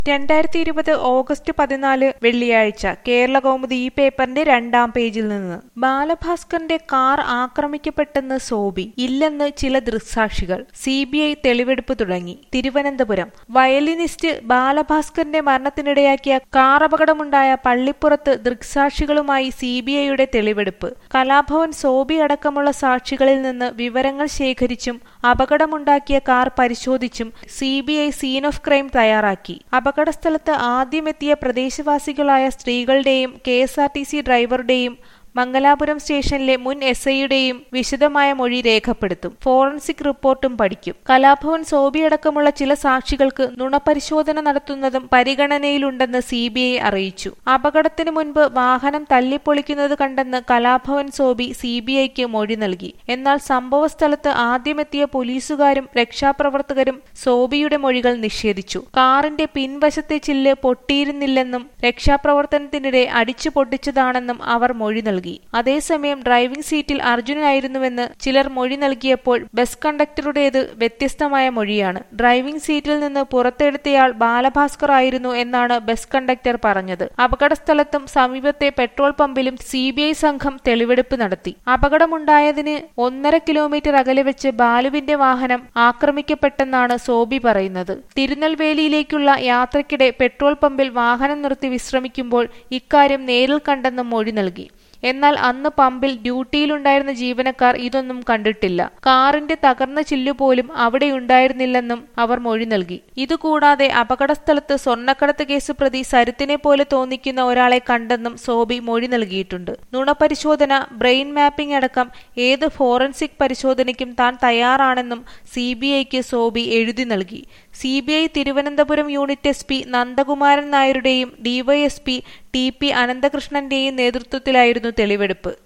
രണ്ടായിരത്തി ഇരുപത് ഓഗസ്റ്റ് പതിനാല് വെള്ളിയാഴ്ച കേരളകൗമുദി ഈ പേപ്പറിന്റെ രണ്ടാം പേജിൽ നിന്ന് ബാലഭാസ്കറിന്റെ കാർ ആക്രമിക്കപ്പെട്ടെന്ന് സോബി ഇല്ലെന്ന് ചില ദൃക്സാക്ഷികൾ സി ബി ഐ തെളിവെടുപ്പ് തുടങ്ങി തിരുവനന്തപുരം വയലിനിസ്റ്റ് ബാലഭാസ്കറിന്റെ മരണത്തിനിടയാക്കിയ കാർ അപകടമുണ്ടായ പള്ളിപ്പുറത്ത് ദൃക്സാക്ഷികളുമായി സി ബി ഐയുടെ തെളിവെടുപ്പ് കലാഭവൻ സോബി അടക്കമുള്ള സാക്ഷികളിൽ നിന്ന് വിവരങ്ങൾ ശേഖരിച്ചും അപകടമുണ്ടാക്കിയ കാർ പരിശോധിച്ചും C B I scene of crime തയ്യാറാക്കി അപകടസ്ഥലത്ത് ആദ്യമെത്തിയ പ്രദേശവാസികളായ സ്ത്രീകളുടെയും K S R T C ഡ്രൈവറുടെയും മംഗലാപുരം സ്റ്റേഷനിലെ മുൻ എസ് ഐയുടെയും വിശദമായ മൊഴി രേഖപ്പെടുത്തും ഫോറൻസിക് റിപ്പോർട്ടും പഠിക്കും കലാഭവൻ സോബിയടക്കമുള്ള ചില സാക്ഷികൾക്ക് നുണപരിശോധന നടത്തുന്നതും പരിഗണനയിലുണ്ടെന്ന് സി ബി ഐ അറിയിച്ചു അപകടത്തിന് മുൻപ് വാഹനം തല്ലിപ്പൊളിക്കുന്നത് കണ്ടെന്ന് കലാഭവൻ സോബി സി ബി ഐക്ക് മൊഴി നൽകി എന്നാൽ സംഭവസ്ഥലത്ത് ആദ്യമെത്തിയ പോലീസുകാരും രക്ഷാപ്രവർത്തകരും സോബിയുടെ മൊഴികൾ നിഷേധിച്ചു കാറിന്റെ പിൻവശത്തെ ചില്ല് പൊട്ടിയിരുന്നില്ലെന്നും രക്ഷാപ്രവർത്തനത്തിനിടെ അടിച്ചു പൊട്ടിച്ചതാണെന്നും അവർ മൊഴി നൽകി നൽകി അതേസമയം ഡ്രൈവിംഗ് സീറ്റിൽ അർജുനായിരുന്നുവെന്ന് ചിലർ മൊഴി നൽകിയപ്പോൾ ബസ് കണ്ടക്ടറുടേത് വ്യത്യസ്തമായ മൊഴിയാണ് ഡ്രൈവിംഗ് സീറ്റിൽ നിന്ന് പുറത്തെടുത്തയാൾ ബാലഭാസ്കർ ആയിരുന്നു എന്നാണ് ബസ് കണ്ടക്ടർ പറഞ്ഞത് അപകടസ്ഥലത്തും സമീപത്തെ പെട്രോൾ പമ്പിലും സി സംഘം തെളിവെടുപ്പ് നടത്തി അപകടമുണ്ടായതിന് ഒന്നര കിലോമീറ്റർ അകലെ വെച്ച് ബാലുവിന്റെ വാഹനം ആക്രമിക്കപ്പെട്ടെന്നാണ് സോബി പറയുന്നത് തിരുനെൽവേലിയിലേക്കുള്ള യാത്രക്കിടെ പെട്രോൾ പമ്പിൽ വാഹനം നിർത്തി വിശ്രമിക്കുമ്പോൾ ഇക്കാര്യം നേരിൽ കണ്ടെന്ന് മൊഴി നൽകി എന്നാൽ അന്ന് പമ്പിൽ ഡ്യൂട്ടിയിലുണ്ടായിരുന്ന ജീവനക്കാർ ഇതൊന്നും കണ്ടിട്ടില്ല കാറിന്റെ തകർന്ന ചില്ലുപോലും അവിടെ ഉണ്ടായിരുന്നില്ലെന്നും അവർ മൊഴി നൽകി ഇതുകൂടാതെ അപകടസ്ഥലത്ത് സ്വർണ്ണക്കടത്ത് കേസ് പ്രതി സരിത്തിനെ പോലെ തോന്നിക്കുന്ന ഒരാളെ കണ്ടെന്നും സോബി മൊഴി നൽകിയിട്ടുണ്ട് നുണപരിശോധന ബ്രെയിൻ മാപ്പിംഗ് അടക്കം ഏത് ഫോറൻസിക് പരിശോധനയ്ക്കും താൻ തയ്യാറാണെന്നും സി ബി ഐക്ക് സോബി എഴുതി നൽകി C B I Thiruvananthapuram unit S P Nandakumaran നായരുടെയും ഡിവൈഎസ്പി ടി പി അനന്തകൃഷ്ണന്റെയും നേതൃത്വത്തിലായിരുന്നു തെളിവെടുപ്പ്